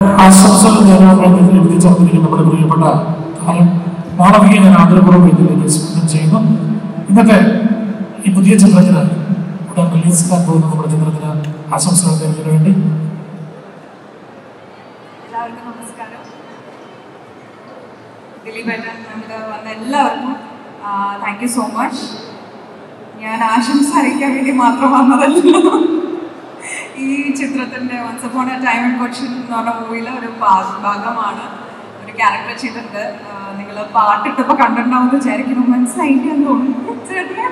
ആശംസകൾ നേരാൻ വേണ്ടി എത്തിച്ചേർന്നിരിക്കുന്ന നമ്മുടെ പ്രിയപ്പെട്ട താരം മാളവിയെ ഞാൻ ആദരപൂർവ്വം ഇതിലേക്ക് സ്വാഗതം ചെയ്യുന്നു ഇന്നത്തെ ഈ പുതിയ ചിത്രത്തിന് ഉടൻ റിലീസ് ചെയ്യാൻ പോകുന്ന നമ്മുടെ ചിത്രത്തിന് ആശംസകൾ നേരുന്നതിന് വേണ്ടി എല്ലാവർക്കും നമസ്കാരം ദിലീപേട്ടൻ നമുക്ക് വന്ന എല്ലാവർക്കും താങ്ക് യു സോ മച്ച് ഞാൻ ആശംസ അറിയിക്കാൻ വേണ്ടി മാത്രം വന്നതല്ല ഈ ചിത്രത്തിൻ്റെ once upon a time in Cochin എന്ന് പറഞ്ഞ മൂവിയിലെ ഒരു ഭാ- ഭാഗമാണ് ഒരു ക്യാരക്ടർ ചെയ്തിട്ടുണ്ട് നിങ്ങൾ പാട്ടിട്ടപ്പോൾ കണ്ടിട്ടുണ്ടാവും എന്ന് വിചാരിക്കുന്നു മനസ്സിലായില്ല എന്ന് തോന്നുന്നു ചേട്ടനെ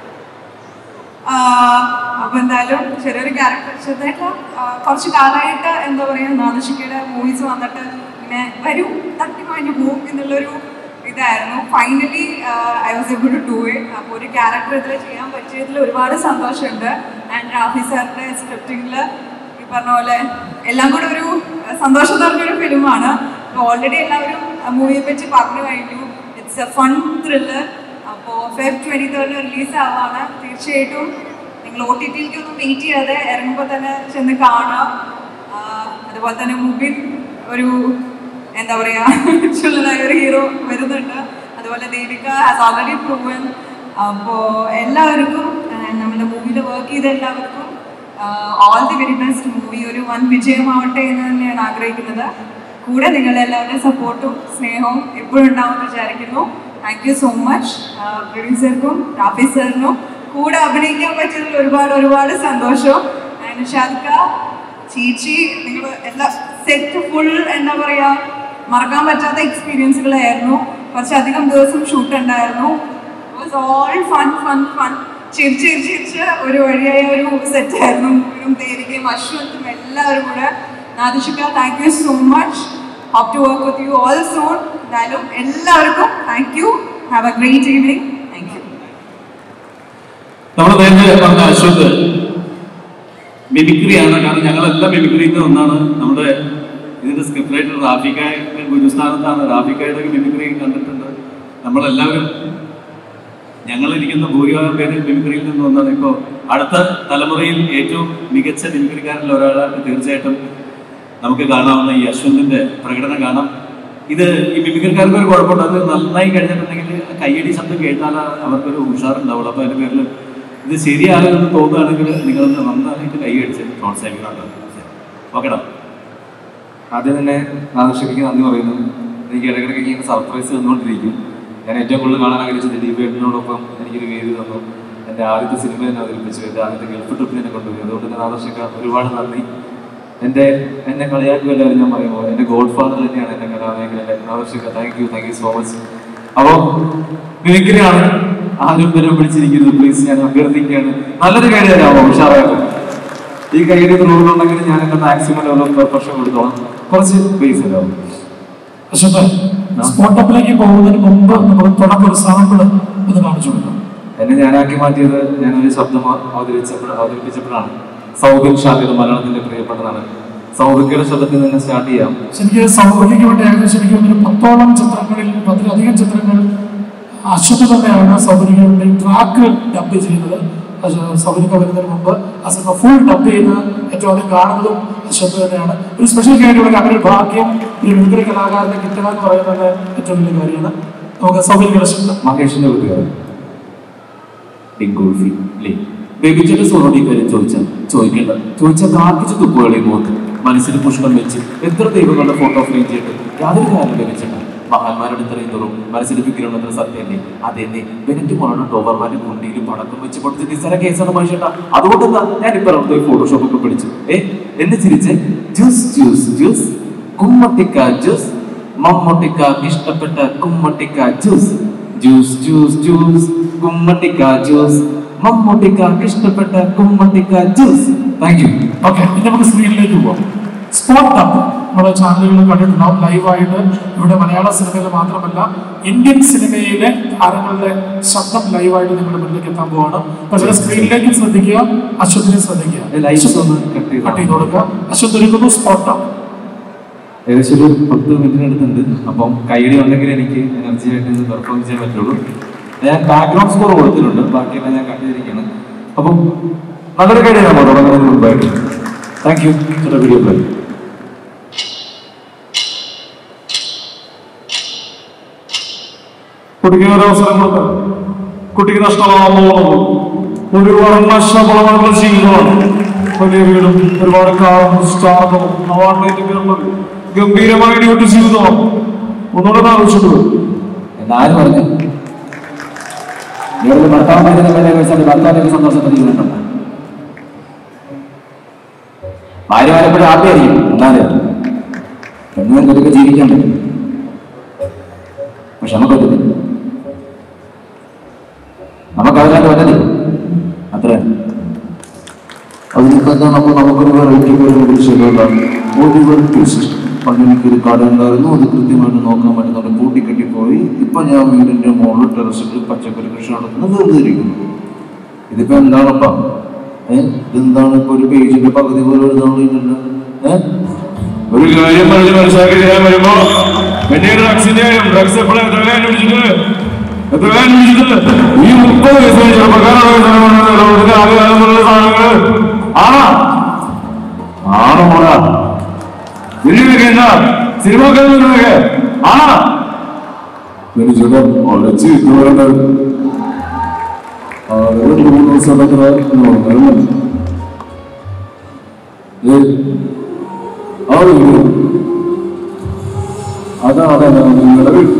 അപ്പൊ എന്തായാലും ചെറിയൊരു ക്യാരക്ടർ ചെറുതായിട്ട് ആ, കുറച്ച് കാലമായിട്ട് എന്താ പറയുക നാദശിക്കയുടെ മൂവീസ് വന്നിട്ട് ഇങ്ങനെ വരും തട്ടിമാഞ്ഞു പോകും എന്നുള്ളൊരു ഇതായിരുന്നു finally I was able to do it അപ്പോൾ ഒരു ക്യാരക്ടർ ഇതിൽ ചെയ്യാൻ പറ്റിയതിൽ ഒരുപാട് സന്തോഷമുണ്ട് ആൻഡ് റാഫി സാറിൻ്റെ സ്ക്രിപ്റ്റിങ്ങിൽ ഈ പറഞ്ഞ പോലെ എല്ലാം കൂടെ ഒരു സന്തോഷം നിറഞ്ഞൊരു ഫിലിമാണ് ഓൾറെഡി എല്ലാവരും മൂവിയെ പറ്റി പറഞ്ഞു കഴിഞ്ഞു ഇറ്റ്സ് എ ഫൺ ത്രില്ലർ അപ്പോൾ ഫെബ് ട്വൻറ്റി തേർഡിന് റിലീസ് ആവാണ് തീർച്ചയായിട്ടും നിങ്ങൾ ഒ ടി ടിയിലേക്ക് ഒന്നും വെയിറ്റ് ചെയ്യാതെ ഇറങ്ങുമ്പോൾ തന്നെ ചെന്ന് കാണാം ആ, അതുപോലെ തന്നെ മുബിൻ ഒരു എന്താ പറയുക ചുള്ളനായ ഒരു ഹീറോ വരുന്നുണ്ട് അതുപോലെ ദേവിക ഹാസ് ഓൾറെഡി പ്രൂവൻ അപ്പോൾ എല്ലാവർക്കും ആ, നമ്മുടെ മൂവിയിൽ വർക്ക് ചെയ്ത എല്ലാവർക്കും all the very best movie ഒരു വൻ വിജയമാവട്ടെ എന്ന് തന്നെയാണ് ആഗ്രഹിക്കുന്നത് കൂടെ നിങ്ങളുടെ എല്ലാവരുടെയും സപ്പോർട്ടും സ്നേഹവും എപ്പോഴും ഉണ്ടാവുമെന്ന് വിചാരിക്കുന്നു താങ്ക് യു സോ മച്ച് പ്രൊഡ്യൂസർക്കും റാഫി സാറിനും കൂടെ അഭിനയിക്കാൻ പറ്റിയതിൽ ഒരുപാട് ഒരുപാട് സന്തോഷം ആൻഡ് ഷാദിക്ക ചീച്ചി നിങ്ങൾ എല്ലാ സെറ്റ് ഫുൾ എന്താ പറയുക മറക്കാൻ പറ്റാത്ത എക്സ്പീരിയൻസുകളായിരുന്നു കുറച്ചധികം ദിവസം ഷൂട്ട് ഉണ്ടായിരുന്നു was all fun fun fun ചിരിച്ച് ചിരിച്ച് ചിരിച്ച് ഒരു വഴിയായ ഒരു സെറ്റ് ആയിരുന്നു മുഴുവൻ ദേവികയും അശ്വന്തും എല്ലാവരും കൂടെ നാദിഷിക്ക thank you so much hope to work with you all soon എന്തായാലും എല്ലാവർക്കും thank you have a great evening thank you നമ്മൾ നേരത്തെ പറഞ്ഞ അശ്വത് മിമിക്രിയാണ് കാരണം ഞങ്ങളെല്ലാം മിമിക്രിയിൽ ഒന്നാണ് നമ്മുടെ ഇതിന്റെ സ്ക്രിപ്റ്റ് റൈറ്റർ റാഫിക്കായുടെ ഗുരുസ്ഥാനത്താണ് റാഫിക്കായുടെ മിമിക്രി കണ്ടിട്ടുണ്ട് നമ്മളെല്ലാവരും ഞങ്ങളിരിക്കുന്ന ഭൂരിഭാഗം പേര് മിമിക്രിയിൽ നിന്ന് ഒന്നാണ് ഇപ്പോൾ അടുത്ത തലമുറയിൽ ഏറ്റവും മികച്ച മിമിക്രിക്കാരിൽ ഒരാളായിട്ട് തീർച്ചയായിട്ടും നമുക്ക് കാണാവുന്ന ഈ അശ്വന്തിന്റെ പ്രകടനം കാണാം ഇത് ഈ മിമിക്രിക്കാർക്ക് ഒരു കുഴപ്പമുണ്ട് അത് നന്നായി കഴിഞ്ഞിട്ടുണ്ടെങ്കിൽ കയ്യടി ശബ്ദം കേട്ടാൽ അവർക്കൊരു ഉഷാറുണ്ടാവുള്ളൂ അപ്പോൾ അതിന്റെ പേരിൽ ഇത് ശരിയാകുമെന്ന് തോന്നുകയാണെങ്കിൽ നിങ്ങളൊന്ന് നന്നായിട്ട് കൈയടിച്ച് പ്രോത്സാഹിക്കുന്നുണ്ട് ഓക്കെടാ ആദ്യം തന്നെ നാദർശിക്ക് നന്ദി പറയുന്നു എനിക്ക് ഇടയ്ക്കിടയ്ക്ക് ഇങ്ങനെ സർപ്രൈസ് തന്നുകൊണ്ടിരിക്കും ഞാൻ ഏറ്റവും കൂടുതൽ കാണാൻ ആഗ്രഹിച്ച ദിലീപ് ഏട്ടനോടൊപ്പം എനിക്കൊരു വേദി തന്നു എൻ്റെ ആദ്യത്തെ സിനിമ തന്നെ അവതരിപ്പിച്ചു എൻ്റെ ആദ്യത്തെ ഗൾഫ് ട്രിപ്പിന് എന്നെ കൊണ്ടുപോയി അതുകൊണ്ട് തന്നെ നാദർശിക്ക ഒരുപാട് നന്ദി എൻ്റെ എന്നെ കളിയാക്കും എല്ലാവരും ഞാൻ പറയുമ്പോൾ എൻ്റെ ഗോഡ് ഫാദർ തന്നെയാണ് എൻ്റെ കലാമേഖലയിലെ നാദർശിക്ക thank you thank you so much അപ്പോൾ മിമിക്രിയാണ് ആരും വരെ പിടിച്ചിരിക്കുന്നത് പ്ലീസ് ഞാൻ അഭ്യർത്ഥിക്കുകയാണ് നല്ലൊരു കാര്യം തരാമോ ഉഷാറായിട്ട് ഈ കൈയ്യടി റൂളുണ്ടെങ്കിൽ ഞാൻ എന്റെ മാക്സിമം ലെവൽ ഓഫ് പെർഫെക്ഷൻ കൊടുത്തോളാം കുറച്ച് ബേസ് ഉണ്ടാവും അശ്വത് സ്പോട്ടപ്പിലേക്ക് പോകുന്നതിന് മുമ്പ് നമ്മൾ തുടക്കം ഒരു സാമ്പിൾ ഒന്ന് കാണിച്ചു കൊടുക്കാം എന്നെ ഞാനാക്കി മാറ്റിയത് ഞാനൊരു ശബ്ദം അവതരിച്ചപ്പോൾ അവതരിപ്പിച്ചപ്പോഴാണ് സൗബിൻ ഷാഫിർ മലയാളത്തിന്റെ പ്രിയപ്പെട്ടതാണ് സൗബിക്കയുടെ ശബ്ദത്തിൽ നിന്ന് സ്റ്റാർട്ട് ചെയ്യാം എനിക്ക് സൗകര്യക്ക് വേണ്ടി ഏകദേശം എനിക്ക് ഒരു പത്തോളം ചിത്രങ്ങളിൽ പത്തിലധികം ചിത്രങ്ങൾ അശ്വത് തന്നെയാണ് സൗകര്യക്ക് വേണ്ടി ട്രാക്ക് ഡബ് ചെയ്യുന്നത് സൗകര്യമൊക്കെ വരുന്നതിന് മുമ്പ് ആ സിനിമ ഫുൾ ഡബ് ചെയ്ത് ഏറ്റവും ആദ്യം കാണുന്നതും അശ്വത് തന്നെയാണ് ഒരു സ്പെഷ്യൽ കാര്യമുള്ള അങ്ങനെ ഒരു ഭാഗ്യം ഒരു മിമിക്രി കലാകാരനെ കിട്ടുക എന്ന് പറയുന്നത് ഏറ്റവും വലിയ കാര്യമാണ് നമുക്ക് സൗകര്യങ്ങളുടെ ശബ്ദം മഹേഷിന്റെ കൂട്ടുകാരൻ ഡിങ്കോൾഫി അല്ലേ ബേബിച്ചന്റെ സോണോട് ഈ കാര്യം ചോദിച്ചാൽ ചോദിക്കേണ്ട ചോദിച്ചാൽ കാക്കിച്ചു തുപ്പുകളെ നോക്ക് മനസ്സിൽ പുഷ്പം വെച്ച് എത്ര ദൈവങ്ങളുടെ ഫോട്ടോ ഫ്രെയിം ചെയ്തിട്ട് യാതൊരു കാര്യം ലഭിച്ചിട്ട് മഹാന്മാരുടെ ഇത്രയും തോറും മനസ്സിൽ വിഗ്രഹമുള്ള സത്യല്ലേ അതെന്നെ ബെനറ്റ് മോണോ ഡോവർമാരുടെ കുണ്ടിയിൽ പടക്കം വെച്ച് കൊടുത്ത് നിസ്സാര കേസാണ് മനുഷ്യട്ടാ അതുകൊണ്ടെന്താ ഞാൻ ഇപ്പൊ പോയി ഫോട്ടോഷോപ്പ് ഒക്കെ പിടിച്ചു ഏ എന്ന് ചിരിച്ച് ജ്യൂസ് ജ്യൂസ് ജ്യൂസ് കുമ്മട്ടിക്ക ജ്യൂസ് മമ്മൂട്ടിക്കാക്ക് ഇഷ്ടപ്പെട്ട കുമ്മട്ടിക്ക ജ്യൂസ് ജ്യൂസ് ജ്യൂസ് ജ്യൂസ് കുമ്മട്ടിക്ക ജ്യൂസ് മമ്മൂട്ടിക്കാക്ക് ഇഷ്ടപ്പെട്ട കുമ്മട്ടിക്ക ജ്യൂസ് താങ്ക് യു ഓക്കെ ഇനി നമുക്ക് സ്ക്രീനിലേക്ക് പോവാം സ്പോട്ട് അപ്പ് നമ്മുടെ ചാനലുകളിൽ കണ്ടിട്ടുണ്ടാവും ലൈവായിട്ട് ഇവിടെ മലയാള സിനിമയിൽ മാത്രമല്ല ഇന്ത്യൻ സിനിമയിലെ താരങ്ങളുടെ ശബ്ദം ലൈവായിട്ട് നിങ്ങളുടെ മുന്നിലേക്ക് എത്താൻ പോവാണ് പക്ഷേ സ്ക്രീനിലേക്ക് ശ്രദ്ധിക്കുക അശ്വത്തിനെ ശ്രദ്ധിക്കുക ലൈറ്റ്സ് ഒന്ന് കട്ട് ചെയ്ത് കട്ട് ചെയ്ത് കൊടുക്കുക അശ്വത് ഒരുക്കുന്നു സ്പോട്ട് അപ്പ് ഏകദേശം ഒരു പത്ത് മിനിറ്റിനടുത്തുണ്ട് അപ്പം കൈഡി ഉണ്ടെങ്കിൽ എനിക്ക് എനർജി ആയിട്ട് ഇത് പെർഫോം ചെയ്യാൻ പറ്റുള്ളൂ ഞാൻ ബാക്ക്ഗ്രൗണ്ട് സ്കോർ കൊടുത്തിട്ടുണ്ട് ബാക്കിയെല്ലാം ഞാൻ കട്ട് ചെയ്തിരിക്കുകയാണ് അപ്പം നല്ലൊരു കൈഡിയാണ് തുടങ്ങുന്നതിന് മുമ്പായിട്ട് താങ്ക് യു വീഡിയോ പ്ലേ കുട്ടിക്ക് ഒരു അവസരം കൊടുത്ത കുട്ടിക്ക് നഷ്ടമാകുമ്പോൾ ഒരു വർണ്ണശബളമുള്ള ജീവിതമാണ് വലിയ വീടും ഒരുപാട് കാറും സ്റ്റാറും അവാർഡിലേക്കുള്ള ഗംഭീരമായ ഡ്യൂട്ടി ജീവിതമാണ് ഒന്നുകൂടെ ആവശ്യപ്പെട്ടു എന്നാരും പറഞ്ഞു നിങ്ങളുടെ ഭർത്താവ് മരുന്ന് വില കഴിച്ചാൽ ഭർത്താവിന്റെ സന്തോഷത്തിൽ ജീവിതമുണ്ടോ ഭാര്യ വരപ്പോഴും ഹാപ്പിയായിരിക്കും എന്നാലും പെണ്ണുങ്ങൾക്കൊക്കെ ജീവിക്കാൻ പറ്റും പക്ഷെ നമുക്ക് പറ്റുന്നില്ല നമുക്ക് അതിനകത്ത് പറ്റത്തില്ല അത്ര അതിനിപ്പോ എന്താ നമ്മൾ നമുക്കൊരു വെറൈറ്റി പേര് ശരിയല്ല ഒലിവർ ട്വിസ്റ്റ് പണ്ട് എനിക്കൊരു കട ഉണ്ടായിരുന്നു അത് കൃത്യമായിട്ട് നോക്കാൻ പറ്റുന്നുണ്ട് പൂട്ടിക്കെട്ടി പോയി ഇപ്പൊ ഞാൻ വീടിന്റെ മുകളിൽ ടെറസിൽ പച്ചക്കറി കൃഷി നടത്തുന്നത് വെറുതെ ഇരിക്കുന്നു ഇതിപ്പോ എന്താണപ്പാ ഏ ഇതെന്താണ് ഇപ്പൊ ഒരു പേജിന്റെ പകുതി പോലും എഴുതാറില്ലല്ലോ ഏ ഒരു കാര്യം പറഞ്ഞ് മനസ്സിലാക്കി തരാൻ വരുമ്പോ പിന്നീട് ഡ്രഗ്സിന്റെ കാര്യം ഡ്രഗ്സ് എപ്പോഴും എത്ര കാര്യം പിടിച്ചിട്ട് എത്ര കാര്യം പിടിച്ചിട്ട് ഈ മുപ്പത് വയസ്സിന് ചെറുപ്പക്കാരാണ് ലോകത്തിന്റെ ആദ്യ കാലം മുതലുള്ള സാധനങ്ങള് ആണോ ആണോ മോളാ ഇതിനൊക്കെ എന്താ സിനിമ ഒക്കെ ആണോ എനിക്ക് ചേട്ടാ ഒലച്ച് ഇതുവരെ രണ്ട് മൂന്ന് ദിവസമൊക്കെ നോക്കണം ഏ ആള് വരും. അതാ അതാ നിങ്ങളുടെ വീട്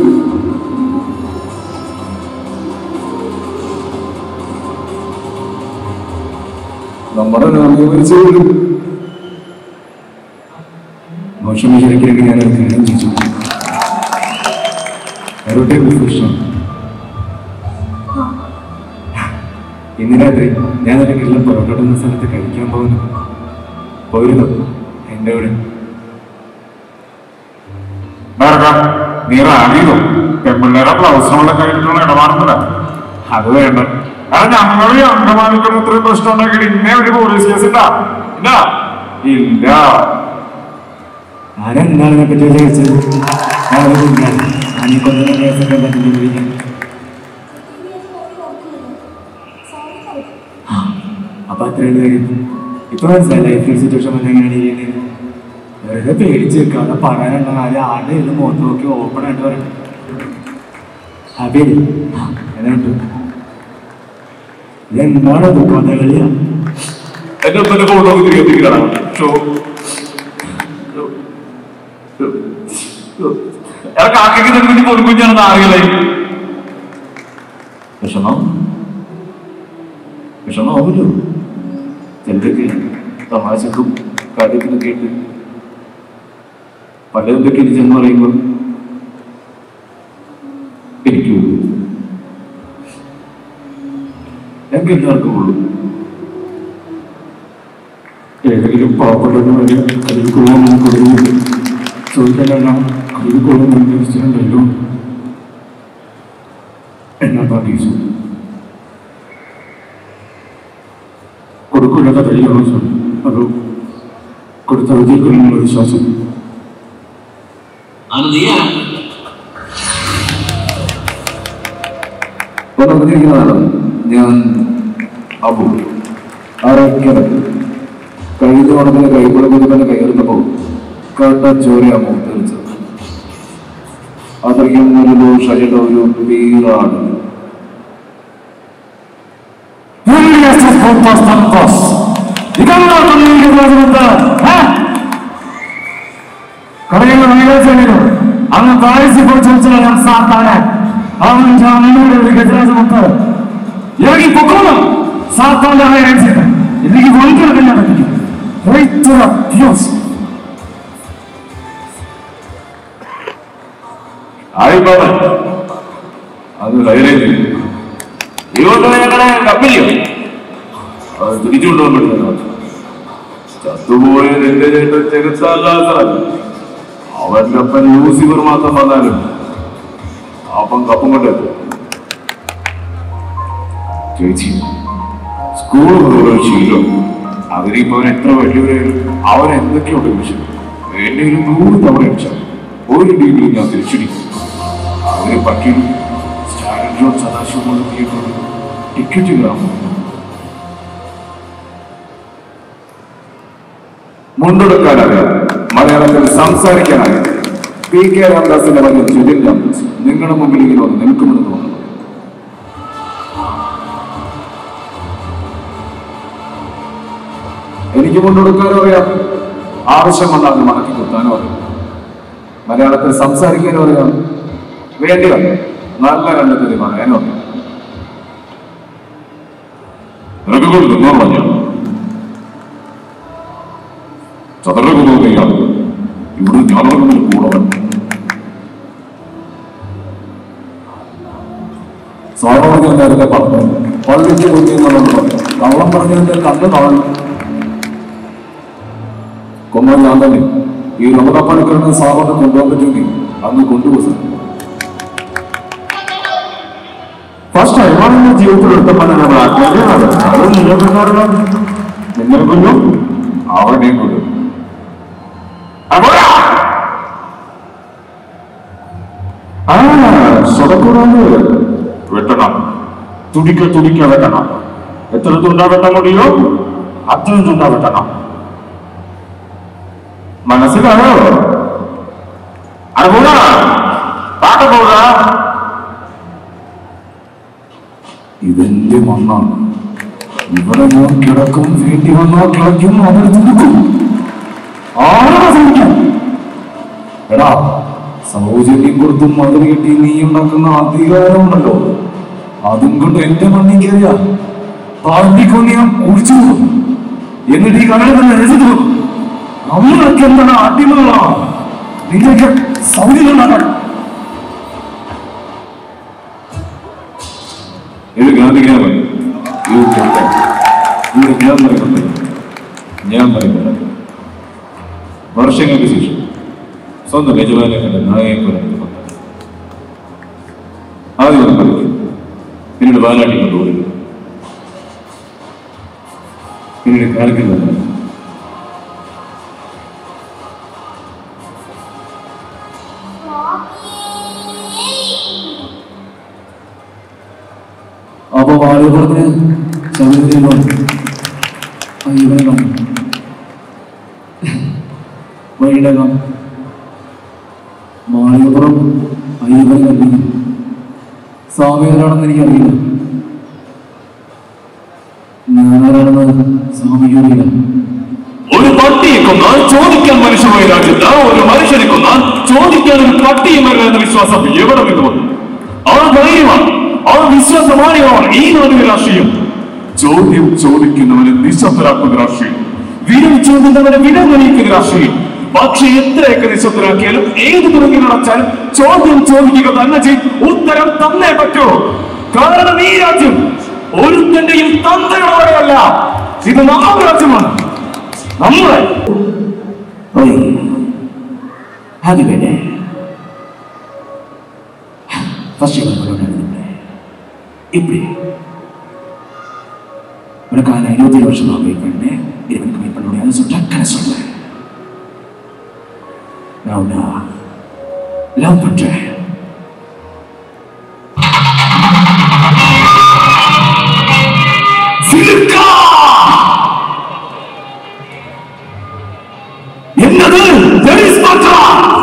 നമ്മുടെ നാമീ മരിച്ചു വരും മോശം വിചാരിക്കലൊക്കെ ഞാൻ കല്യാണം ചെയ്തു എവിടെ പ്രശ്നം ഇന്ന് രാത്രി ഞാൻ ഒരു കിള്ള പുറത്തോട്ട് എന്ന സ്ഥലത്ത് കഴിക്കാൻ പോകുന്നു പോയിരുന്നു എൻ്റെ കൂടെ നീ റാണിയോ പെൺപിള്ളേരെ ബ്ലൗസിനുള്ള കഴിഞ്ഞിട്ടുള്ള ഇടപാടുന്നില്ല അത് വേണ്ട കാരണം ഞങ്ങൾ ഈ അംഗമാനിക്കുന്ന ഇത്രയും പ്രശ്നം ഉണ്ടാക്കിയിട്ട് ഇന്നേ ഒരു പോലീസ് കേസ് ഇല്ല ഇല്ല ഇല്ല ആരെന്താണ് ഇതിനെ പറ്റി ചോദിച്ചത് ഞാനത് കുഞ്ഞാണ് ഞാൻ ഈ കൊണ്ടുവന്ന കേസൊക്കെ പറ്റിക്കൊണ്ടിരിക്കാൻ അപ്പൊ അത്രയുള്ള കാര്യം ഇപ്പൊ മനസ്സിലായി ലൈഫ് സിറ്റുവേഷൻ വന്ന് എങ്ങനെയാണ് ചെയ്യുന്നത് വെറുതെ പേടിച്ച് നിൽക്കാതെ പറയാനുള്ള കാര്യം ആരുടെ ഇത് മുഖത്ത് നോക്കി ഓപ്പൺ ആയിട്ട് പറയണം ഹാപ്പി എന്നിട്ട് ഇതെന്താണ് ദുഃഖതകളിയാ എന്റെ ഒപ്പന്റെ ഫോട്ടോ തിരികെ തിരികണം ഷോ കാക്കയ്ക്ക് തന്നെ പൊൻകുഞ്ഞാണെന്ന് അറിയില്ലേ വിഷമം വിഷമാവുമല്ലോ ചിലർക്ക് തമാശക്കും കാര്യത്തിനൊക്കെ ആയിട്ട് പലതൊക്കെ ചെന്ന് പറയുമ്പോൾ എനിക്ക് ഞങ്ങൾക്ക് എല്ലാവർക്കും ഉള്ളൂ ഏതെങ്കിലും പാവപ്പെട്ടവന് വരെ കയ്യിൽ കൊള്ളാൻ കൊടുക്കും ചോദിക്കാനല്ല കയ്യിൽ കൊള്ളാൻ നിർദ്ദേശിച്ചിട്ടുണ്ടല്ലോ എന്നാ പാർട്ടീസു കൊടുക്കില്ലാത്ത കഴിയാണോ സാർ അതോ കൊടുത്ത വിജയിക്കുമെന്നുള്ള വിശ്വാസം ഇപ്പൊ നമുക്കിരിക്കുന്നതാണ് ഞാൻ അബു ആരോഗ്യം കഴിഞ്ഞ ഓണത്തിന് കൈക്കുളത്തിൽ തന്നെ കയറുന്നപ്പോൾ കണ്ട ചോരയാമോ തെളിച്ചത് അത്രയ്ക്കും ഒരു ഷജിയുടെ ഒരു വീറാണ് കടയുടെ മൈലാസേനോ അങ്ങ് പായസി പൊളിച്ചു ഞാൻ സാത്താനെ അവന്റെ അമ്മയുടെ ഒരു ഗജരാജമൊത്ത് ഇറങ്ങി പൊക്കോണം സാത്താന്റെ ഹൈറൻസിന് എനിക്ക് വൈകിട്ട് കല്യാണം പറ്റിക്കും Dios. ആയിക്കോട്ടെ അത് ഹൈലൈറ്റ് ഇതുകൊണ്ട് ഞങ്ങളുടെ കമ്പനിയോ അത് തിരിച്ചുകൊണ്ടുപോകാൻ പറ്റില്ല ചത്തുപോയ നിന്റെ ചേട്ടൻ ചെകുത്തല്ലാത്തത് അവന്റെ അപ്പൻ ലൂസിഫർ മാത്രം വന്നാലും അപ്പം കപ്പം കൊണ്ടെത്തും ചേച്ചി സ്കൂൾ മുതലുള്ള ശീലം അതിനിപ്പോ അവൻ എത്ര വലിയവരായാലും അവൻ എന്തൊക്കെയുണ്ട് വിഷയം വേണ്ടി ഒരു നൂറ് തവണ അടിച്ചാൽ ഒരു ഡീലും ഞാൻ തിരിച്ചടിക്കും അവര് പട്ടിയും സ്റ്റാലിനോ സദാശിവമുള്ള തിയേറ്ററിൽ ടിക്കറ്റ് കയറാൻ മുണ്ടെടുക്കാനറിയാം മലയാളത്തിൽ സംസാരിക്കാനറിയാം പി കെ രാംദാസിന്റെ മകൻ ജുബിൻ രാംദാസ് നിങ്ങളുടെ മുമ്പിൽ ഇങ്ങനെ വന്ന് നിൽക്കുമെന്ന് തോന്നുന്നു എനിക്ക് കൊണ്ടുകൊടുക്കാനും അറിയാം ആവശ്യം വന്നാൽ അത് മടക്കി കുത്താനും അറിയാം മലയാളത്തിൽ സംസാരിക്കാനും അറിയാം വേണ്ടി വന്നു നല്ല രണ്ട് തെറി പറയാനും അറിയാം നിനക്ക് കൊടുക്കുന്നോ പറഞ്ഞ ചതുരകുമാരിയാണ് ഇവിടെ ഞാനടങ്ങുന്ന കൂടവൻ സാറോട് ഞാൻ നേരത്തെ പറഞ്ഞു പള്ളിക്ക് പോയി എന്നുള്ളത് പറഞ്ഞു കള്ളം പറഞ്ഞതിന്റെ കണ്ണ് കാണും കൊമ്പൻ ഞാൻ തന്നെ ഈ രമണ പണിക്കറിന് സാറിനെ കൊണ്ടുപോകാൻ പറ്റുമെങ്കിൽ അന്ന് കൊണ്ടുപോകും ഫസ്റ്റ് ടൈമാണ് എന്റെ ജീവിതത്തിൽ എടുത്തപ്പോൾ ഞാൻ ആത്മഹത്യയാണ് അത് നിങ്ങൾക്ക് കാരണം നിന്നെ കൊല്ലും അവരുടെയും കൊല്ലും അപ്പോഴാ ആ സ്വതക്കൂടാണ്ട് വെട്ടണം തുടിക്ക തുടിക്ക വെട്ടണം എത്ര തുണ്ട വെട്ടാൻ മതിയോ അത്രയും തുണ്ട വെട്ടണം മനസ്സിലായോ അത് പോകാ പാട്ട് പോകാ ഇതെന്റെ മണ്ണാണ് ഇവിടെ ഞാൻ കിടക്കും വേണ്ടി വന്നാൽ കിടക്കും അവർ തുടുക്കും ആരാ ശ്രമിക്കും എടാ സൗജന്യം കൊടുത്തും മതിൽ കെട്ടി നീ ഉണ്ടാക്കുന്ന അധികാരമുണ്ടല്ലോ അതും കൊണ്ട് എന്റെ മണ്ണിൽ കയറിയ താഴ്ത്തിക്കൊണ്ട് ഞാൻ കുഴിച്ചു പോകും എന്നിട്ട് ഈ കടലിൽ തന്നെ രസിച്ചു പോകും നമ്മളൊക്കെ എന്താണ് അടിമകളാണ് നിങ്ങൾക്ക് സൗകര്യം ഉണ്ടാക്കാൻ ഇത് ഗാന്ധിക്കാൻ മതി ഇത് കേട്ടെ ഇത് ഞാൻ പറയുന്നത് ഞാൻ പറയുന്നത് വർഷങ്ങൾക്ക് ശേഷം സ്വന്തം യജമാനെ കണ്ട നായകൻ പറയുന്നത് ആദ്യം ഒന്ന് കളിക്കും പിന്നീട് വാലാട്ടി കൊണ്ടുപോയി പിന്നീട് കാലത്തിൽ നിന്ന് അപ്പൊ വാഴപ്പുറത്തിന് ശബരിമല അയ്യവനകം വൈടകം മാളികപ്പുറം അയ്യപ്പനെ കല്ലിക്കും സ്വാമി ആരാണെന്ന് എനിക്കറിയില്ല ഞാനാരാണെന്ന് സ്വാമിക്ക് അറിയില്ല ഒരു പട്ടിയെ കൊന്നാൽ ചോദിക്കാൻ മനുഷ്യമായ രാജ്യത്ത് ഒരു മനുഷ്യനെ കൊന്നാൽ ചോദിക്കാൻ ഒരു പട്ടിയും വരില്ല എന്ന വിശ്വാസം എവിടെ നിന്ന് വന്നു ആ ധൈര്യമാണ് ആ വിശ്വാസമാനിയമാണ് ഈ നാടിന്റെ രാഷ്ട്രീയം ചോദ്യം ചോദിക്കുന്നവനെ നിശബ്ദരാക്കുന്ന രാഷ്ട്രീയം വിരം ചോദിക്കുന്നവനെ വിടം നയിക്കുന്ന രാഷ്ട്രീയം പക്ഷെ എത്രയൊക്കെ നിശബ്ദരാക്കിയാലും ഏത് തുറങ്ങി നടച്ചാലും ചോദ്യം ചോദിക്കുക തന്നെ ചെയ്യും ഉത്തരം തന്നേ പറ്റൂ കാരണം ഈ രാജ്യം ഒരുത്തന്റെയും തന്ത്രയോടെയല്ല ഇത് നമ്മുടെ രാജ്യമാണ് നമ്മളെ ഓയ് അത് വേണ്ടേ ஃபர்ஸ்ட் இவன் கொண்டாடுது இப்படி உனக்காக நான் இருபத்தி வருஷமா வெயிட் பண்ணேன் இவனுக்கு வெயிட் பண்ண முடியாது சொல்லிட்டு டக்குன்னு சொல்றேன் நான் உன்னை லவ் பண்றேன் சிலுக்கா! என்னது டென்னிஸ் மாற்றா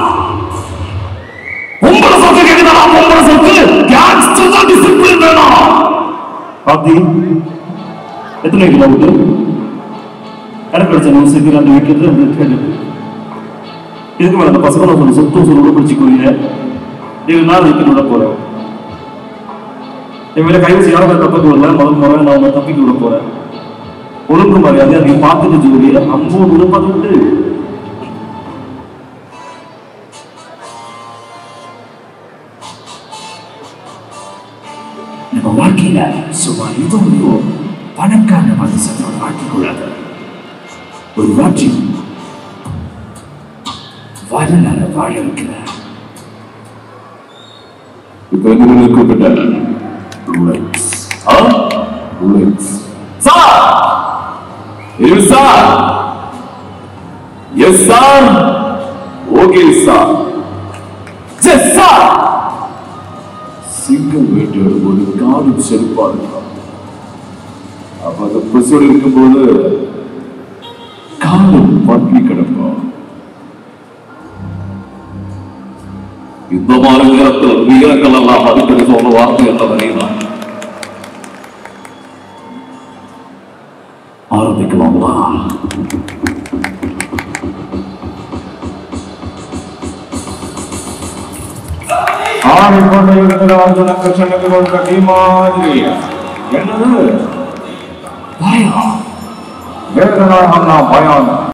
பொம்பளை சொத்து கேக்குதா பொம்பளை சொத்து கேங்ஸ்டர் தான் டிசிப்ளின் வேணும் பாத்தி எத்தனை கிலோமீட்டர் எனக்கு கிடைச்ச நியூஸுக்கு ரெண்டு வீட்டுல ரெண்டு கேட்டு இதுக்கு மேல அந்த பசங்களை கொஞ்சம் சொத்தும் சொல்லி பிடிச்சிக்கோங்க இது நான் இதுக்கு விட போறேன் என் மேல கை வச்சு யாரும் தப்பிக்க விடல முதல் முறை நான் உங்களை தப்பிக்க விட போறேன் ஒழுங்கு மரியாதை நீ பார்த்துட்டு ஜோடி அம்பு விடுப்பது விட்டு நம்ம வாழ்க்கையில சும்மா இதோ இதோ பணக்கார மனுஷனோட வாழ்க்கை கூடாது ஒரு ராஜ்யம் வரலாறு வாழ வைக்கிற இப்ப என்ன கூப்பிட்ட ரோலெக்ஸ் ஆ ரோலெக்ஸ் சார் இது sir yes sir okay sir yes sir சிங்கம் வேட்டையாடும் போது காடும் செருப்பா இருக்கும் அப்ப அந்த பசுவோடு இருக்கும்போது காலும் பட்டி கிடக்கும் இந்த மாதிரி நேரத்தில் வீரர்கள் எல்லாம் அடிக்கடி சொல்ற வார்த்தை என்னவரை நான் ஆரம்பிக்கலாம் Allah. ആറിക്കൊണ്ടിരിക്കുന്ന അർജുന കൃഷ്ണനുകളുടെ ടീമാതിരി എന്നത് ഭയം വേദന എന്ന ഭയം